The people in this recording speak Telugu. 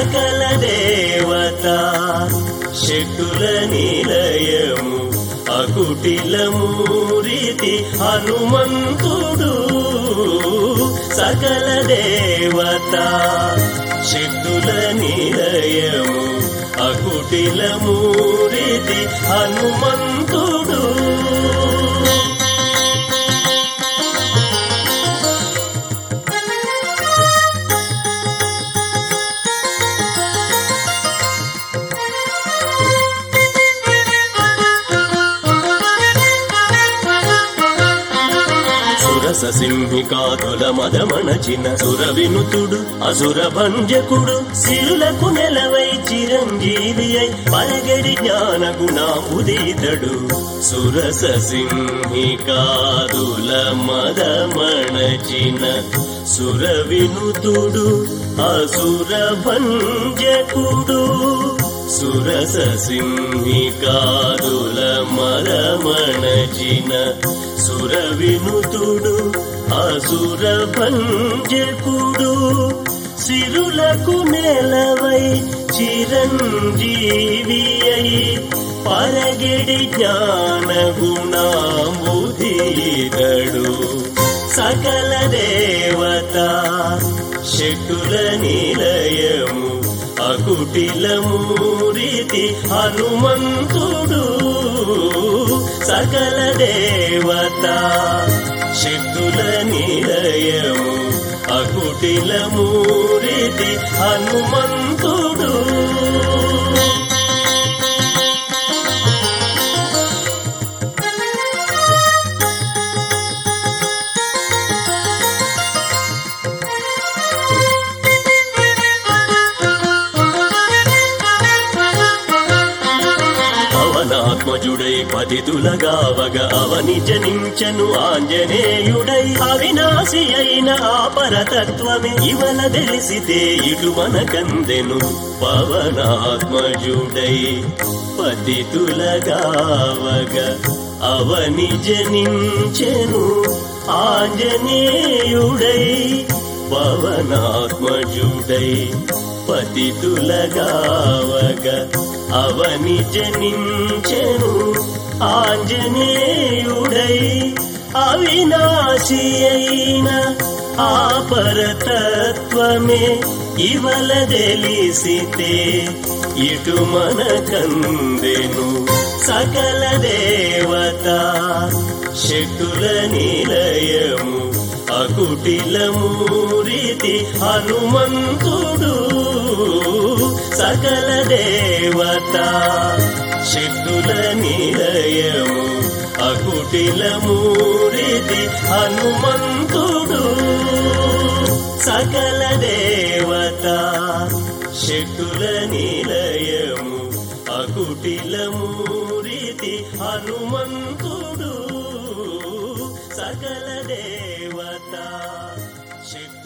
సకల దేవత శక్తుల నిలయము అకుటిలమూరితి హనుమంతుడు సకల దేవత శక్తుల నిలయము అకుటిలమూరితి హనుమంతుడు సురస సింహికాతుల మదమణచిన సుర వినుతుడు అసుర భంజకుడు సిరులకు నెలవై చిరంజీవి అయి పరగడి జ్ఞాన గుణాముదీతడు సురస సింహికాదుల మదమణచిన సుర వినుతుడు అసుర భంజకుడు సురస సింహికాదుల మరమణచిన సుర వినుతుడు అసుర భంజకుడు సిరులకు నెలవై చిరంజీవి అయి పరగిడి జ్ఞాన గుణాముదీదడు సకల దేవత శక్తుల నిలయము అకుటిలమూరితి హనుమంతుడు సకల దేవత శక్తుల నిలయము అకుటిలమూరితి హనుమంతుడు పవనాత్మజుడై పతితులగావగ అవని జనించను ఆంజనేయుడై అవినాశి అయిన ఆ పరతత్వమే ఇవల తెలిసితే ఇటు మనకందెను పవనాత్మజుడై పతితులగావగ అవని జనించెను ఆంజనేయుడై పవనాత్మజుడై పతితులగావగ అవని జనించెను ఆంజనేయుడై అవినాశి అయిన ఆ పరతత్వమే ఇవల తెలిసితే ఇటు మనకందెను సకల దేవత శక్తుల నిలయము అకుటిలమూరితి హనుమంతుడు సకల దేవత శక్తుల నిలయము అకుటిలమూరితి హనుమంతుడు సకల దేవత శక్తుల నిలయము అకుటిలమూరితి హనుమంతుడు సకల దేవత శక్తి